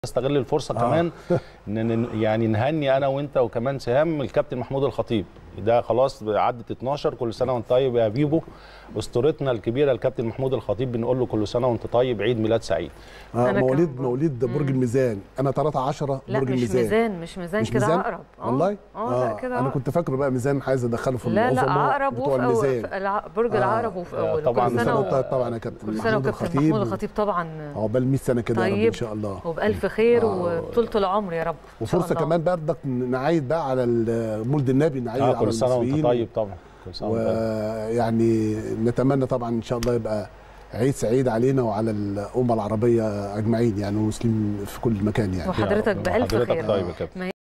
استغل الفرصه آه. كمان ان إن- يعني نهني انا وانت وكمان سهام الكابتن محمود الخطيب ده خلاص عدت 12 كل سنه وانت طيب يا بيبو اسطورتنا الكبيره الكابتن محمود الخطيب بنقول له كل سنه وانت طيب عيد ميلاد سعيد آه أنا مواليد كمان. مواليد برج الميزان انا 13 لا برج مش الميزان ميزان مش ميزان مش كده ميزان؟ عقرب آه. والله اه لا كده انا عقرب. كنت فاكره بقى ميزان عايز ادخله في لا لا العظماء عقرب بتوع وفي أول الميزان في الع- برج آه. العقرب وفي آه، اول طبعاً كل كل سنه سنه و... وانت طبعا يا كابتن كل سنه محمود وكابتن الخطيب محمود الخطيب طبعا عقبال 100 سنه كده يا رب ان طيب شاء الله وبألف خير آه. وطولة العمر يا رب إن شاء وفرصه الله. كمان برضك نعيد بقى على ال- مولد النبي نعيد آه على كل سنه وانت المصريين طيب طبعا كل سنه وانت طيب. ويعني نتمنى طبعا ان شاء الله يبقى عيد سعيد علينا وعلى الامه العربيه اجمعين يعني والمسلمين في كل مكان يعني وحضرتك بألف وحضرتك خير طيب يا كابتن ما